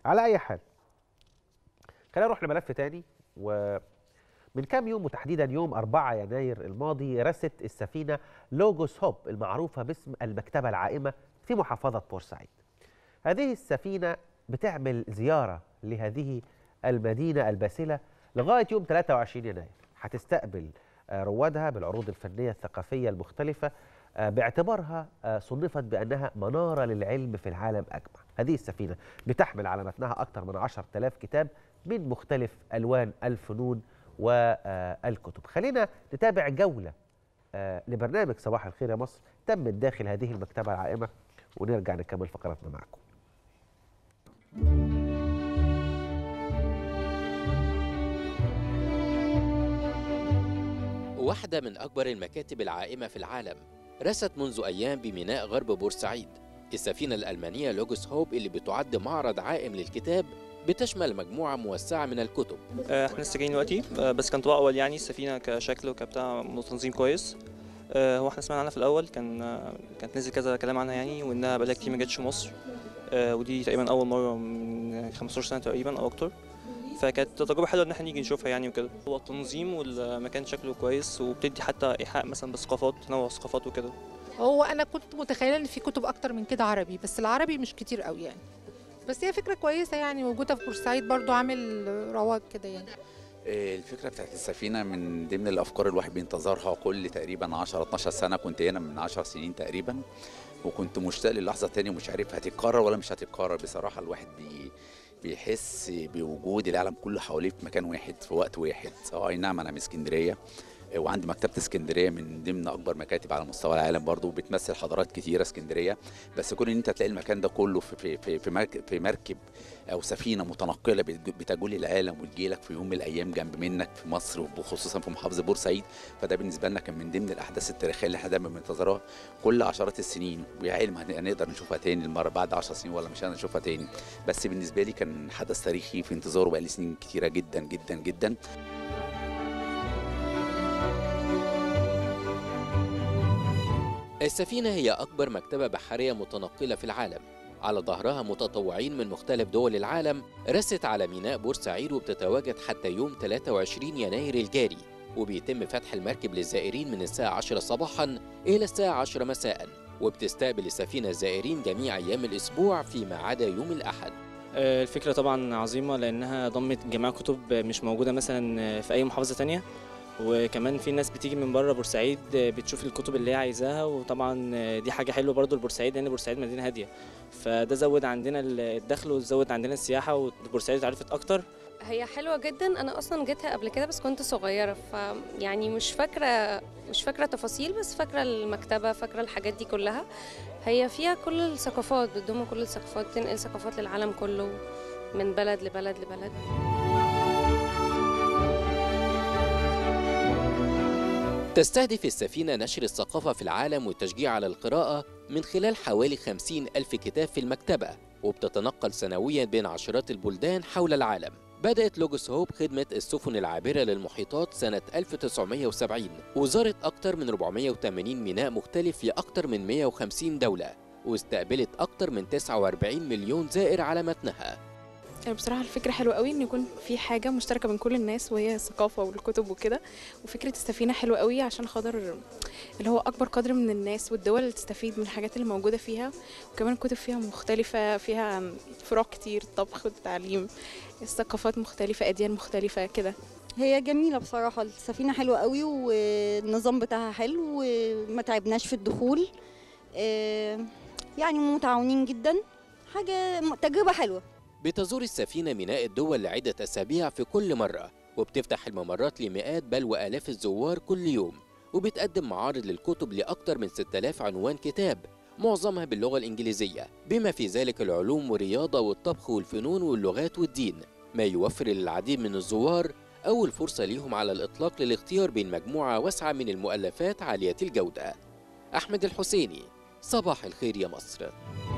على اي حال خلينا نروح لملف تاني ومن كام يوم وتحديدا يوم 4 يناير الماضي رست السفينه لوجوس هوب المعروفه باسم المكتبه العائمه في محافظه بورسعيد هذه السفينه بتعمل زياره لهذه المدينه الباسله لغايه يوم 23 يناير هتستقبل آه، روادها بالعروض الفنيه الثقافيه المختلفه آه، باعتبارها آه، صنفت بانها مناره للعلم في العالم اجمع هذه السفينه بتحمل على متنها اكثر من 10000 كتاب من مختلف الوان الفنون والكتب خلينا نتابع جوله آه، لبرنامج صباح الخير يا مصر تمت داخل هذه المكتبه العائمه ونرجع نكمل فقراتنا معكم واحدة من أكبر المكاتب العائمة في العالم رست منذ أيام بميناء غرب بورسعيد السفينة الألمانية لوجوس هوب اللي بتعد معرض عائم للكتاب بتشمل مجموعة موسعة من الكتب آه، احنا لسه جايين دلوقتي آه، بس كان طبق اول يعني السفينه كشكل وكبتاع تنظيم كويس آه، هو احنا سمعنا عنها في الاول كان آه، كانت نزل كذا كلام عنها يعني وانها بقالها كتير ما جاتش مصر آه، ودي تقريبا اول مره من 15 سنه تقريبا او اكتر فكانت تجربه حلوه ان احنا نيجي نشوفها يعني وكده هو التنظيم والمكان شكله كويس وبتدي حتى ايحاء مثلا بالثقافات تنوع الثقافات وكده هو انا كنت متخيله ان في كتب اكتر من كده عربي بس العربي مش كتير قوي يعني بس هي فكره كويسه يعني وجودها في بورسعيد برضو عامل رواج كده يعني آه، الفكره بتاعت السفينه من ضمن الافكار الواحد بينتظرها كل تقريبا 10 12 سنه كنت هنا من 10 سنين تقريبا وكنت مشتاق للحظه تاني ومش عارف هتتكرر ولا مش هتتكرر بصراحه الواحد بي بيحس بوجود العالم كله حواليه في مكان واحد في وقت واحد اه اي نعم انا من اسكندريه آه، وعندي مكتبه اسكندريه من ضمن اكبر مكاتب على مستوى العالم برضو بتمثل حضارات كتيره اسكندريه بس كون ان انت تلاقي المكان ده كله في في في, في, مركب, في مركب او سفينه متنقله بتج- بتجول العالم وتجيلك في يوم من الايام جنب منك في مصر وخصوصا في محافظه بورسعيد فده بالنسبه لنا كان من ضمن الاحداث التاريخيه اللي احنا دايما بننتظرها كل عشرات السنين ويا علم هن- هنقدر نشوفها تاني المره بعد 10 سنين ولا مش هنشوفها تاني بس بالنسبه لي كان حدث تاريخي في انتظاره بقالي سنين كتيره جدا جدا جدا السفينة هي أكبر مكتبة بحرية متنقلة في العالم على ظهرها متطوعين من مختلف دول العالم رست على ميناء بورسعيد وبتتواجد حتى يوم 23 يناير الجاري وبيتم فتح المركب للزائرين من الساعة 10 صباحا إلى الساعة 10 مساء وبتستقبل السفينة الزائرين جميع أيام الأسبوع فيما عدا يوم الأحد آه، الفكرة طبعا عظيمة لأنها ضمت جميع كتب مش موجودة مثلا في أي محافظة تانية وكمان في ناس بتيجي من بره بورسعيد بتشوف الكتب اللي هي عايزاها وطبعا دي حاجة حلوة برضو لبورسعيد لأن بورسعيد مدينة هادية فده زود عندنا الدخل وزود عندنا السياحة وبورسعيد اتعرفت أكتر هي حلوة جدا أنا أصلا جيتها قبل كده بس كنت صغيرة فيعني مش فاكرة مش فاكرة تفاصيل بس فاكرة المكتبة فاكرة الحاجات دي كلها هي فيها كل الثقافات بتضم كل الثقافات تنقل ثقافات للعالم كله من بلد لبلد لبلد تستهدف السفينة نشر الثقافة في العالم والتشجيع على القراءة من خلال حوالي 50 ألف كتاب في المكتبة وبتتنقل سنويا بين عشرات البلدان حول العالم بدأت لوجوس هوب خدمة السفن العابرة للمحيطات سنة 1970 وزارت أكثر من 480 ميناء مختلف في أكثر من 150 دولة واستقبلت أكثر من 49 مليون زائر على متنها بصراحة الفكرة حلوة قوي إن يكون في حاجة مشتركة بين كل الناس وهي الثقافة والكتب وكده وفكرة السفينة حلوة قوي عشان خاطر اللي هو أكبر قدر من الناس والدول اللي تستفيد من الحاجات اللي موجودة فيها وكمان الكتب فيها مختلفة فيها فروع كتير طبخ والتعليم الثقافات مختلفة أديان مختلفة كده هي جميلة بصراحة السفينة حلوة قوي والنظام بتاعها حلو وما تعبناش في الدخول آه، يعني متعاونين جدا حاجة تجربة حلوة بتزور السفينة ميناء الدول لعدة أسابيع في كل مرة وبتفتح الممرات لمئات بل وآلاف الزوار كل يوم وبتقدم معارض للكتب لأكثر من 6000 عنوان كتاب معظمها باللغة الإنجليزية بما في ذلك العلوم والرياضة والطبخ والفنون واللغات والدين ما يوفر للعديد من الزوار أول فرصة ليهم على الإطلاق للاختيار بين مجموعة واسعة من المؤلفات عالية الجودة أحمد الحسيني صباح الخير يا مصر